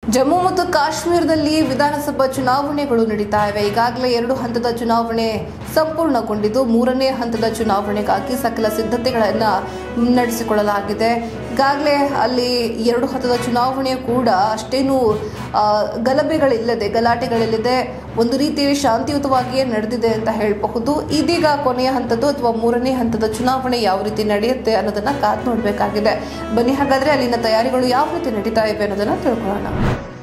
ಜಮ್ಮು ಮತ್ತು ಕಾಶ್ಮೀರದಲ್ಲಿ ವಿಧಾನಸಭಾ ಚುನಾವಣೆಗಳು ನಡೀತಾ ಇವೆ ಈಗಾಗಲೇ ಎರಡು ಹಂತದ ಚುನಾವಣೆ ಸಂಪೂರ್ಣಗೊಂಡಿದ್ದು ಮೂರನೇ ಹಂತದ ಚುನಾವಣೆಗಾಗಿ ಸಕಲ ಸಿದ್ಧತೆಗಳನ್ನು ನಡೆಸಿಕೊಳ್ಳಲಾಗಿದೆ ಈಗಾಗಲೇ ಅಲ್ಲಿ ಎರಡು ಹಂತದ ಚುನಾವಣೆ ಕೂಡ ಅಷ್ಟೇನು ಆ, ಗಲಭೆಗಳಿಲ್ಲದೆ ಗಲಾಟೆಗಳಿಲ್ಲದೆ ಒಂದು ರೀತಿ ಶಾಂತಿಯುತವಾಗಿಯೇ ನಡೆದಿದೆ ಅಂತ ಹೇಳಬಹುದು ಇದೀಗ ಕೊನೆಯ ಹಂತದ್ದು ಅಥವಾ ಮೂರನೇ ಹಂತದ ಚುನಾವಣೆ ಯಾವ ರೀತಿ ನಡೆಯುತ್ತೆ ಅನ್ನೋದನ್ನ ಕಾದು ನೋಡಬೇಕಾಗಿದೆ ಬನ್ನಿ ಹಾಗಾದ್ರೆ ಅಲ್ಲಿನ ತಯಾರಿಗಳು ಯಾವ ರೀತಿ ನಡೀತಾ ಇವೆ ಅನ್ನೋದನ್ನ ತಿಳ್ಕೊಳ್ಳೋಣ